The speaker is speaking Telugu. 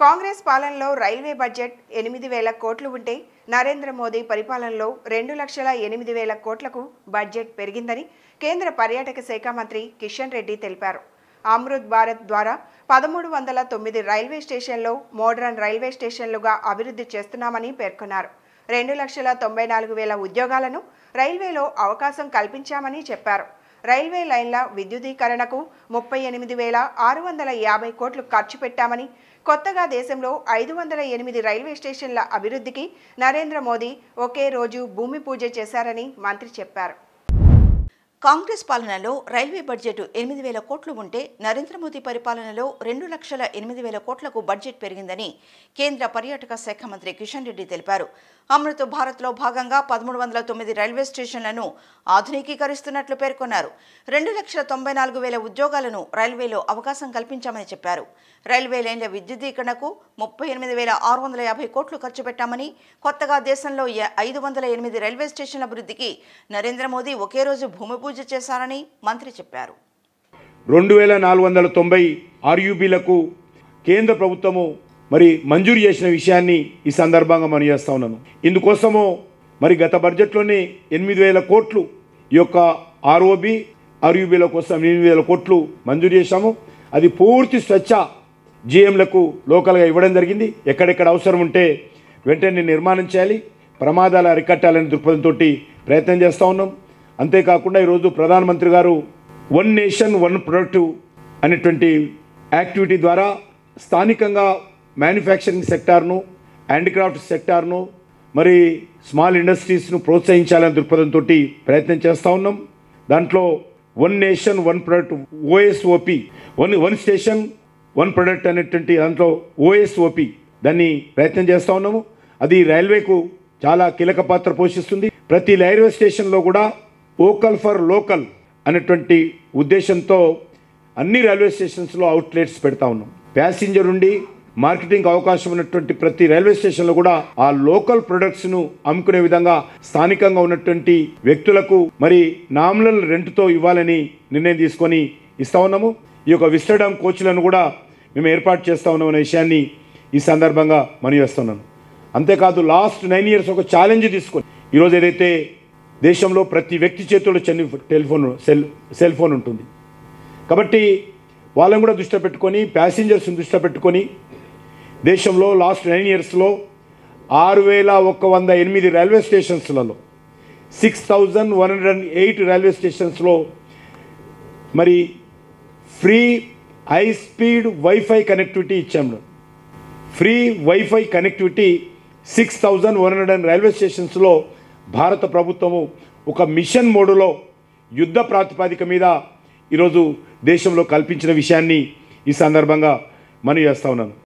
కాంగ్రెస్ పాలనలో రైల్వే బడ్జెట్ ఎనిమిది వేల కోట్లు ఉంటే నరేంద్ర మోదీ పరిపాలనలో రెండు లక్షల ఎనిమిది వేల కోట్లకు బడ్జెట్ పెరిగిందని కేంద్ర పర్యాటక శాఖ మంత్రి కిషన్ రెడ్డి తెలిపారు అమృత్ భారత్ ద్వారా పదమూడు వందల తొమ్మిది రైల్వే స్టేషన్లు మోడ్రన్ రైల్వే స్టేషన్లుగా అభివృద్ధి చేస్తున్నామని పేర్కొన్నారు రెండు లక్షల తొంభై నాలుగు వేల ఉద్యోగాలను రైల్వేలో అవకాశం కల్పించామని చెప్పారు రైల్వే లైన్ల విద్యుదీకరణకు ముప్పై ఎనిమిది వేల ఆరు వందల యాభై కోట్లు ఖర్చు పెట్టామని కొత్తగా దేశంలో ఐదు వందల ఎనిమిది రైల్వే స్టేషన్ల అభివృద్ధికి నరేంద్ర మోదీ ఒకే రోజు భూమి పూజ చేశారని మంత్రి చెప్పారు కాంగ్రెస్ పాలనలో రైల్వే బడ్జెట్ ఎనిమిది వేల కోట్లు ఉంటే నరేంద్ర మోదీ పరిపాలనలో రెండు లక్షల ఎనిమిది వేల కోట్లకు బడ్జెట్ పెరిగిందని కేంద్ర పర్యాటక శాఖ మంత్రి కిషన్ రెడ్డి తెలిపారు అమృత్ భారత్లో భాగంగా పదమూడు వందల తొమ్మిది రైల్వే స్టేషన్లను ఆధునికీకరిస్తున్నట్లు పేర్కొన్నారు రెండు లక్షల తొంభై నాలుగు వేల ఉద్యోగాలను రైల్వేలో అవకాశం కల్పించామని చెప్పారు రైల్వే లైన్ల విద్యుదీకరణకు ముప్పై ఎనిమిది వేల ఆరు వందల యాభై కోట్లు ఖర్చు పెట్టామని కొత్తగా దేశంలో ఎ- ఐదు వందల ఎనిమిది రైల్వే స్టేషన్ల అభివృద్ధికి నరేంద్ర మోదీ ఒకే రోజు భూమి పూజ చేశారని మంత్రి చెప్పారు రెండు వేల నాలుగు వందల తొంభై ఆర్యూబీలకు కేంద్ర ప్రభుత్వము మరి మంజూరు చేసిన విషయాన్ని ఈ సందర్భంగా మనం చేస్తా ఉన్నాను ఇందుకోసము మరి గత బడ్జెట్లోనే ఎనిమిది వేల కోట్లు ఈ యొక్క ఆర్ఓబి ఆర్యూబీల కోసం ఎనిమిది వేల కోట్లు మంజూరు చేశాము అది పూర్తి స్వచ్ఛ జిఎంలకు లోకల్గా ఇవ్వడం జరిగింది ఎక్కడెక్కడ అవసరం ఉంటే వెంటనే నిర్మాణం చేయాలి ప్రమాదాలు అరికట్టాలనే దృక్పథంతో ప్రయత్నం చేస్తూ ఉన్నాం అంతేకాకుండా ఈరోజు ప్రధానమంత్రి గారు వన్ నేషన్ వన్ ప్రొడక్ట్ అనేటువంటి యాక్టివిటీ ద్వారా స్థానికంగా మ్యానుఫ్యాక్చరింగ్ సెక్టార్ను హ్యాండిక్రాఫ్ట్ సెక్టార్ను మరి స్మాల్ ఇండస్ట్రీస్ను ప్రోత్సహించాలనే దృక్పథంతో ప్రయత్నం చేస్తూ ఉన్నాం దాంట్లో one nation one product OSOP one one station one product అనేటువంటి దాంట్లో ఓఎస్ఓపి దాన్ని ప్రయత్నం చేస్తూ ఉన్నాము అది రైల్వేకు చాలా కీలక పాత్ర పోషిస్తుంది ప్రతి రైల్వే స్టేషన్లో కూడా ఓకల్ ఫర్ లోకల్ అనేటువంటి ఉద్దేశంతో అన్ని రైల్వే స్టేషన్స్లో అవుట్లెట్స్ పెడతా ఉన్నాం ప్యాసింజర్ ఉండి మార్కెటింగ్ అవకాశం ఉన్నటువంటి ప్రతి రైల్వే స్టేషన్లో కూడా ఆ లోకల్ ప్రొడక్ట్స్ను అమ్ముకునే విధంగా స్థానికంగా ఉన్నటువంటి వ్యక్తులకు మరి నామినల్ రెంట్తో ఇవ్వాలని నిర్ణయం తీసుకొని ఇస్తా ఉన్నాము ఈ యొక్క విస్టడమ్ కోచ్లను కూడా మేము ఏర్పాటు చేస్తా ఉన్నాం అనే విషయాన్ని ఈ సందర్భంగా మనం చేస్తున్నాను అంతేకాదు లాస్ట్ నైన్ ఇయర్స్ ఒక ఛాలెంజ్ తీసుకొని ఈరోజు ఏదైతే దేశంలో ప్రతి వ్యక్తి చేతిలో చెన్ని టెలిఫోన్ సెల్ సెల్ ఫోన్ ఉంటుంది కాబట్టి వాళ్ళని కూడా దృష్టిలో పెట్టుకొని ప్యాసింజర్స్ని దృష్టిలో పెట్టుకొని దేశంలో లాస్ట్ నైన్ ఇయర్స్లో ఆరు వేల ఒక్క వంద ఎనిమిది రైల్వే స్టేషన్స్లలో six thousand one hundred and eight railway స్టేషన్స్లో మరి free high speed wifi connectivity ఇచ్చాము free wifi connectivity six thousand one hundred and railway స్టేషన్స్లో భారత ప్రభుత్వము ఒక మిషన్ మోడులో యుద్ధ ప్రాతిపదిక మీద ఈరోజు దేశంలో కల్పించిన విషయాన్ని ఈ సందర్భంగా మనం చేస్తా ఉన్నాను